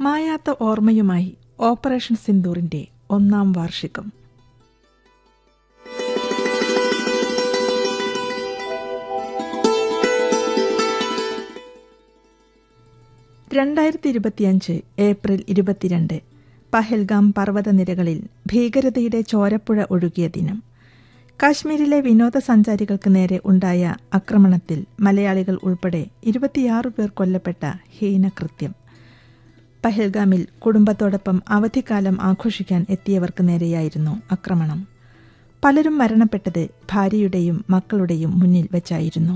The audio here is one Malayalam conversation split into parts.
മായാത്ത ഓർമ്മയുമായി ഓപ്പറേഷൻ സിന്ദൂറിന്റെ ഒന്നാം വാർഷികം രണ്ടായിരത്തി ഇരുപത്തിയഞ്ച് ഏപ്രിൽ ഇരുപത്തിരണ്ട് പഹൽഗാം പർവ്വതനിരകളിൽ ഭീകരതയുടെ ചോരപ്പുഴ ഒഴുകിയ ദിനം കാശ്മീരിലെ വിനോദസഞ്ചാരികൾക്ക് നേരെ ഉണ്ടായ ആക്രമണത്തിൽ മലയാളികൾ ഉൾപ്പെടെ ഇരുപത്തിയാറ് പേർ കൊല്ലപ്പെട്ട ഹീനകൃത്യം പഹൽഗാമിൽ കുടുംബത്തോടൊപ്പം അവധിക്കാലം ആഘോഷിക്കാൻ എത്തിയവർക്ക് നേരെയായിരുന്നു ആക്രമണം പലരും മരണപ്പെട്ടത് ഭാര്യയുടെയും മക്കളുടെയും മുന്നിൽ വെച്ചായിരുന്നു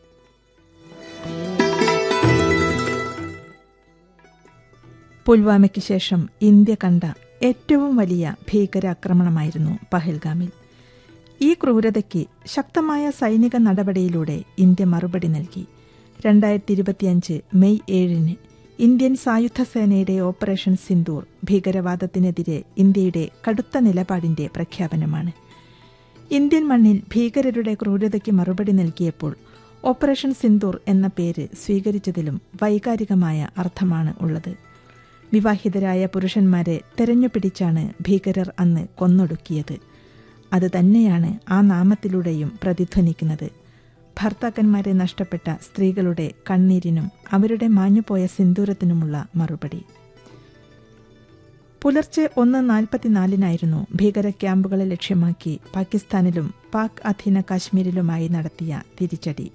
പുൽവാമയ്ക്ക് ശേഷം ഇന്ത്യ കണ്ട ഏറ്റവും വലിയ ഭീകരാക്രമണമായിരുന്നു പഹൽഗാമിൽ ഈ ക്രൂരതയ്ക്ക് ശക്തമായ സൈനിക നടപടിയിലൂടെ ഇന്ത്യ മറുപടി നൽകി രണ്ടായിരത്തി ഇരുപത്തിയഞ്ച് മെയ് ഏഴിന് ഇന്ത്യൻ സായുധ സേനയുടെ ഓപ്പറേഷൻ സിന്ദൂർ ഭീകരവാദത്തിനെതിരെ ഇന്ത്യയുടെ കടുത്ത നിലപാടിന്റെ പ്രഖ്യാപനമാണ് ഇന്ത്യൻ മണ്ണിൽ ഭീകരരുടെ ക്രൂരതയ്ക്ക് മറുപടി നൽകിയപ്പോൾ ഓപ്പറേഷൻ സിന്ദൂർ എന്ന പേര് സ്വീകരിച്ചതിലും വൈകാരികമായ അർത്ഥമാണ് ഉള്ളത് വിവാഹിതരായ പുരുഷന്മാരെ തെരഞ്ഞുപിടിച്ചാണ് ഭീകരർ അന്ന് കൊന്നൊടുക്കിയത് അത് തന്നെയാണ് ആ നാമത്തിലൂടെയും പ്രതിധ്വനിക്കുന്നത് ഭർത്താക്കന്മാരെ നഷ്ടപ്പെട്ട സ്ത്രീകളുടെ കണ്ണീരിനും അവരുടെ മാഞ്ഞുപോയ സിന്ദൂരത്തിനുമുള്ള മറുപടി പുലർച്ചെ ഒന്ന് നാൽപ്പത്തിനാലിനായിരുന്നു ഭീകര ക്യാമ്പുകളെ ലക്ഷ്യമാക്കി പാകിസ്ഥാനിലും പാക് അധീന കാശ്മീരിലുമായി നടത്തിയ തിരിച്ചടി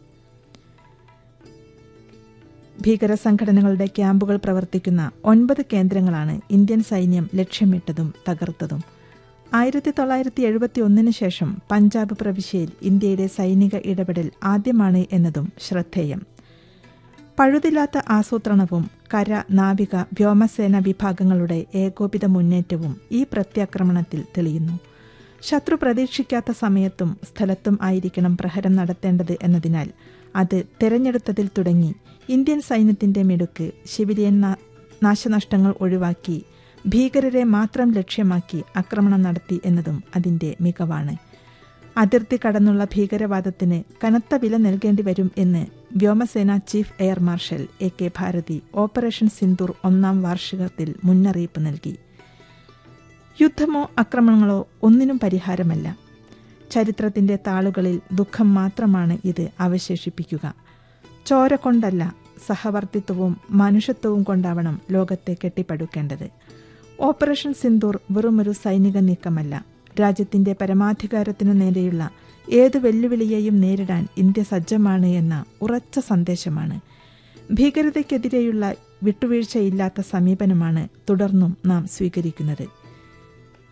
ഭീകര സംഘടനകളുടെ ക്യാമ്പുകൾ പ്രവർത്തിക്കുന്ന ഒൻപത് കേന്ദ്രങ്ങളാണ് ഇന്ത്യൻ സൈന്യം ലക്ഷ്യമിട്ടതും തകർത്തതും ആയിരത്തി തൊള്ളായിരത്തി എഴുപത്തി ഒന്നിന് ശേഷം പഞ്ചാബ് പ്രവിശ്യയിൽ ഇന്ത്യയുടെ സൈനിക ഇടപെടൽ ആദ്യമാണ് എന്നതും ശ്രദ്ധേയം പഴുതില്ലാത്ത ആസൂത്രണവും കര നാവിക വ്യോമസേന വിഭാഗങ്ങളുടെ ഏകോപിത മുന്നേറ്റവും ഈ പ്രത്യാക്രമണത്തിൽ തെളിയുന്നു ശത്രു പ്രതീക്ഷിക്കാത്ത സമയത്തും സ്ഥലത്തും ആയിരിക്കണം പ്രഹരം നടത്തേണ്ടത് എന്നതിനാൽ അത് തെരഞ്ഞെടുത്തതിൽ തുടങ്ങി ഇന്ത്യൻ സൈന്യത്തിന്റെ മിടുക്ക് സിവിലിയൻ നാശനഷ്ടങ്ങൾ ഒഴിവാക്കി ഭീകരരെ മാത്രം ലക്ഷ്യമാക്കി ആക്രമണം നടത്തി എന്നതും അതിന്റെ മികവാണ് അതിർത്തി കടന്നുള്ള ഭീകരവാദത്തിന് കനത്ത വില നൽകേണ്ടി വരും എന്ന് വ്യോമസേന chief air marshal A K Bharti operation Sindoor ഒന്നാം വാർഷികത്തിൽ മുന്നറിയിപ്പ് നൽകി യുദ്ധമോ ആക്രമണങ്ങളോ ഒന്നിനും പരിഹാരമല്ല ചരിത്രത്തിന്റെ താളുകളിൽ ദുഃഖം മാത്രമാണ് ഇത് അവശേഷിപ്പിക്കുക ചോര കൊണ്ടല്ല സഹവർത്തിത്വവും മനുഷ്യത്വവും കൊണ്ടാവണം ലോകത്തെ കെട്ടിപ്പടുക്കേണ്ടത് ഓപ്പറേഷൻ സിന്ദൂർ വെറുമൊരു സൈനിക നീക്കമല്ല രാജ്യത്തിന്റെ പരമാധികാരത്തിനു നേരെയുള്ള ഏത് വെല്ലുവിളിയെയും നേരിടാൻ ഇന്ത്യ സജ്ജമാണ് എന്ന ഉറച്ച സന്ദേശമാണ് ഭീകരതയ്ക്കെതിരെയുള്ള വിട്ടുവീഴ്ചയില്ലാത്ത സമീപനമാണ് തുടർന്നും നാം സ്വീകരിക്കുന്നത്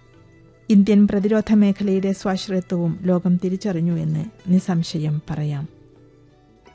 ഇന്ത്യൻ പ്രതിരോധ മേഖലയുടെ സ്വാശ്രയത്വവും ലോകം തിരിച്ചറിഞ്ഞു എന്ന് നിസ്സംശയം പറയാം